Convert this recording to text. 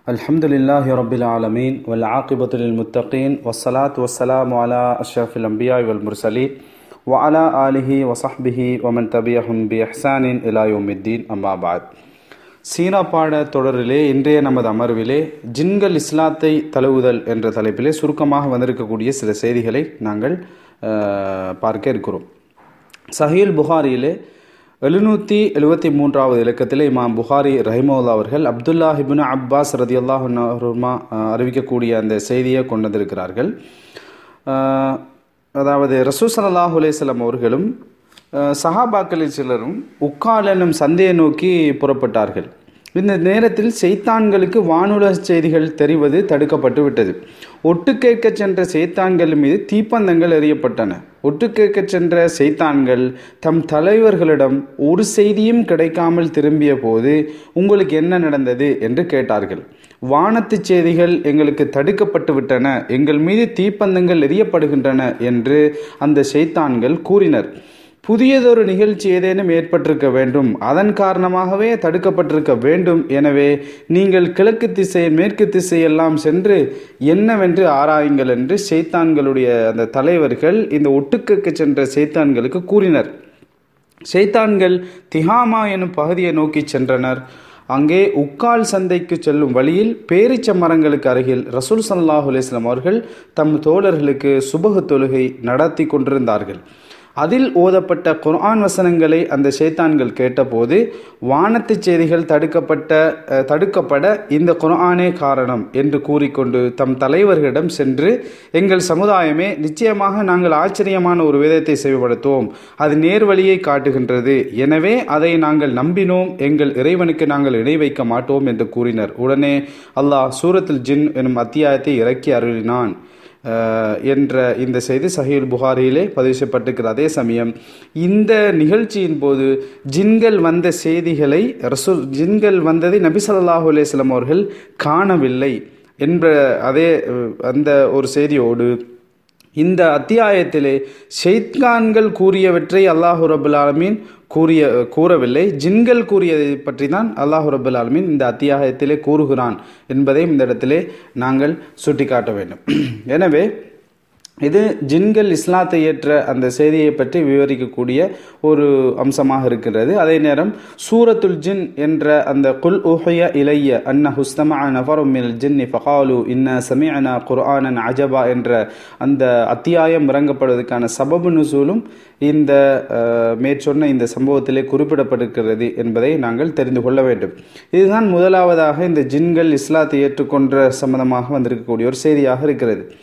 الحمد لله رب العالمين والعاقبة للمتقين والصلاة والسلام على أشرف الأنبياء والمرسلين وعلى آله وصحبه ومن تبعهم بإحسان إلى يوم الدين أما بعد சீனா பாட தொடரிலே இன்றைய நமது அமர்விலே ஜின்கள் இஸ்லாத்தை தழுவுதல் என்ற தலைப்பிலே சுருக்கமாக வந்திருக்கக்கூடிய சில செய்திகளை நாங்கள் அஹ், பார்க்க இருக்கிறோம் சஹீல் புகாரியிலே எழுநூற்றி எழுபத்தி மூன்றாவது இலக்கத்தில் இமாம் புகாரி ரஹிமவுல்லா அவர்கள் அப்துல்லா ஹிபுன் அப்பாஸ் ரதி அல்லாஹுமா அறிவிக்கக்கூடிய அந்த செய்தியை கொண்டு வந்திருக்கிறார்கள் அஹ், அதாவது ரசூ சல்லாஹ் அலேஸ்லம் அவர்களும் அஹ், சஹாபாக்களில் சிலரும் உக்கால் என்னும் சந்தையை நோக்கி புறப்பட்டார்கள் இந்த நேரத்தில் செய்தான்களுக்கு வானுலக செய்திகள் தெரிவது தடுக்கப்பட்டு விட்டது ஒட்டு கேட்கச் சென்ற செய்தான்கள் மீது தீப்பந்தங்கள் எறியப்பட்டன ஒட்டு கேட்கச் சென்ற செய்தான்கள் தம் தலைவர்களிடம் ஒரு செய்தியும் கிடைக்காமல் திரும்பிய போது உங்களுக்கு என்ன நடந்தது என்று கேட்டார்கள் வானத்து செய்திகள் எங்களுக்கு தடுக்கப்பட்டு விட்டன எங்கள் மீது தீப்பந்தங்கள் எரியப்படுகின்றன என்று அந்த செய்தான்கள் கூறினர் புதியதொரு நிகழ்ச்சி ஏதேனும் ஏற்பட்டிருக்க வேண்டும் அதன் காரணமாகவே தடுக்கப்பட்டிருக்க வேண்டும் எனவே நீங்கள் கிழக்கு திசை மேற்கு திசையெல்லாம் சென்று என்னவென்று ஆராயுங்கள் என்று செய்தான்களுடைய அந்த தலைவர்கள் இந்த ஒட்டுக்கு சென்ற செய்தான்களுக்கு கூறினர் ஷைத்தான்கள் திஹாமா எனும் பகுதியை நோக்கி சென்றனர் அங்கே உக்கால் சந்தைக்கு செல்லும் வழியில் பேரிச்ச மரங்களுக்கு அருகில் ரசூல் சல்லாஹ் அலிஸ்லாம் அவர்கள் தம் தோழர்களுக்கு சுபகு தொழுகை நடத்தி கொண்டிருந்தார்கள் அதில் ஓதப்பட்ட குர்ஆன் வசனங்களை அந்த ஷைத்தான்கள் கேட்டபோது வானத்து செய்திகள் தடுக்கப்பட்ட அஹ், தடுக்கப்பட இந்த குர்ஆனே காரணம் என்று கூறிக்கொண்டு தம் தலைவர்களிடம் சென்று எங்கள் சமுதாயமே நிச்சயமாக நாங்கள் ஆச்சரியமான ஒரு வேதத்தை செயல்படுத்துவோம் அது நேர்வழியை காட்டுகின்றது எனவே அதை நாங்கள் நம்பினோம் எங்கள் இறைவனுக்கு நாங்கள் இணை வைக்க மாட்டோம் என்று கூறினர் உடனே அல்லாஹ் சூரத்துல் ஜின் எனும் அத்தியாயத்தை இறக்கி அருளினான் அஹ், என்ற இந்த செய்தி சஹீல் புகாரியிலே பதிவு செய்யப்பட்டிருக்கிற அதே சமயம் இந்த நிகழ்ச்சியின் போது ஜின்கள் வந்த செய்திகளை ரசூல் ஜின்கள் வந்ததை நபி ஸல்லல்லாஹு அலைஹி வஸல்லம் அவர்கள் காணவில்லை என்ற அதே அஹ், அந்த ஒரு செய்தியோடு இந்த அத்தியாயத்திலே ஷெய்த்கான்கள் கூறியவற்றை அல்லாஹு ரபுல் ஆலமீன் கூறிய கூறவில்லை ஜின்கள் கூறியதை பற்றி தான் அல்லாஹு ரபுல் ஆலமீன் இந்த அத்தியாயத்திலே கூறுகிறான் என்பதை இந்த இடத்திலே நாங்கள் சுட்டிக்காட்ட வேண்டும் எனவே இது ஜின்கள் இஸ்லாத்தை ஏற்ற அந்த செய்தியை பற்றி விவரிக்கக்கூடிய ஒரு அம்சமாக இருக்கிறது அதே நேரம் சூரத்துல் ஜின் என்ற அந்த குல் உஹய இலைய அன்ன ஹுஸ்தமா நஃபரும் மினல் ஜின்னி ஃபகாலு இன்ன சமிஅனா குர்ஆனன் அஜபா என்ற அந்த அத்தியாயம் இறங்கப்படுவதற்கான சபபு நுசூலும் இந்த அஹ், மேற்சொன்ன இந்த சம்பவத்திலே குறிப்பிடப்பட்டிருக்கிறது என்பதை நாங்கள் தெரிந்து கொள்ள வேண்டும் இதுதான் முதலாவதாக இந்த ஜின்கள் இஸ்லாத்தை ஏற்றுக்கொன்ற சம்பந்தமாக வந்திருக்கக்கூடிய ஒரு செய்தியாக இருக்கிறது